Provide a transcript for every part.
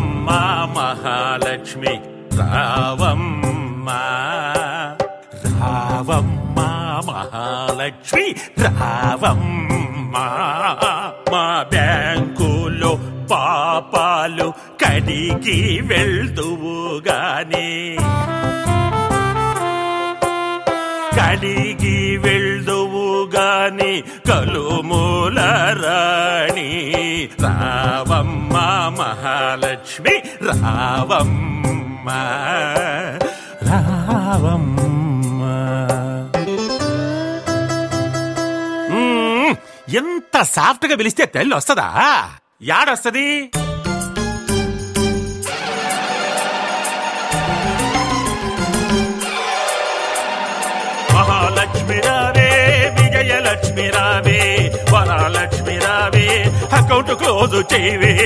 రావమ్మ మహాలక్ష్మి రావమ్మ రావమ్మ మహాలక్ష్మి రావమ్మ మా బ్యాంకులో పాపాలు కడిగి వెళ్దువు గాని కడిగి వెళ్దువు గాని కలుమూల రాణి రావమ్మ మహాలక్ష్మి రావమ్మ రావమ్మ మ్మ్, ఎంత సాఫ్ట్ గా పిలిస్తే తెల్లి వస్తుందా యాడొస్తది మహాలక్ష్మి రావే విజయలక్ష్మి రావే వరాలక్ష్మి రావే అకౌంట్ క్లోజ్ చేయవే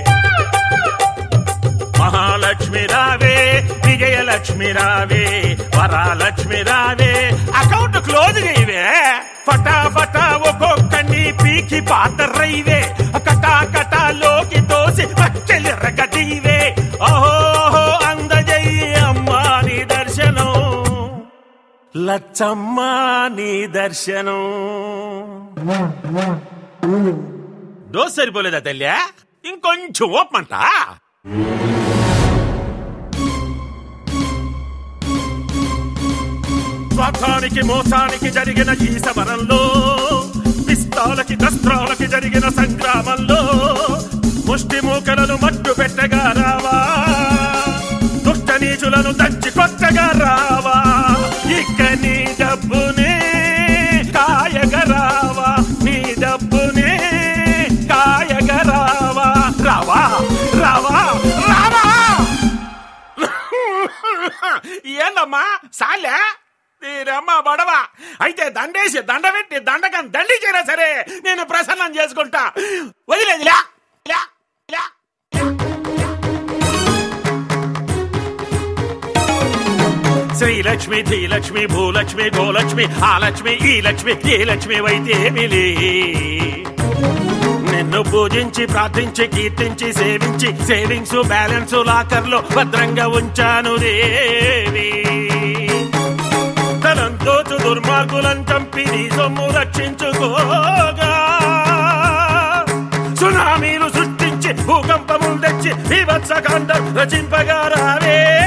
మహాలక్ష్మి రావే విజయలక్ష్మి రావే వరాలక్ష్మి రావే అకౌంట్ క్లోజ్ చేయవే ఫటాఫటా ఒక్కొక్కని పీకి పాతరైవే కటా కటాలోకి తోసి పచ్చలిరగదీవే ఓహో అందజయ్యి అమ్మా నీ దర్శనం లచ్చమ్మ నీ దర్శనం డోస్ సరిపోలేదా తల్లి ఇంకొంచెం ఓపమంట స్వార్థానికి మోసానికి జరిగిన ఈ సమరంలో పిస్తాలకి దస్త్రాలకి జరిగిన సంగ్రామంలో ముష్టి మూకలను మట్టు పెట్టగా రావా దుష్ట నీచులను దంచి కొట్టగా రావా ఇక నీ డబ్బునే కాయగ రావా నీ డబ్బునే కాయగ రావా రావా రావా రావా ఏందమ్మా సాలే తీరమ్మ బడవ అయితే దండేసి దండ పెట్టి దండకం దండించినా సరే నేను ప్రసన్నం చేసుకుంటా వదిలేదిలా ఇలా ఇలా శ్రీలక్ష్మి ధీలక్ష్మి భూలక్ష్మి గోలక్ష్మి ఆ లక్ష్మి ఈ లక్ష్మి ఏ లక్ష్మి వైద్యేమిలే నిన్ను పూజించి ప్రార్థించి కీర్తించి సేవించి సేవింగ్స్ బ్యాలెన్స్ లాకర్లో భద్రంగా ఉంచాను దేవి తనంతో దుర్మార్గులను చంపి నీ సొమ్ము రక్షించుకోగా సునామీలు సృష్టించి భూకంపములు తెచ్చి వివత్సకాండం రచింపగా రావే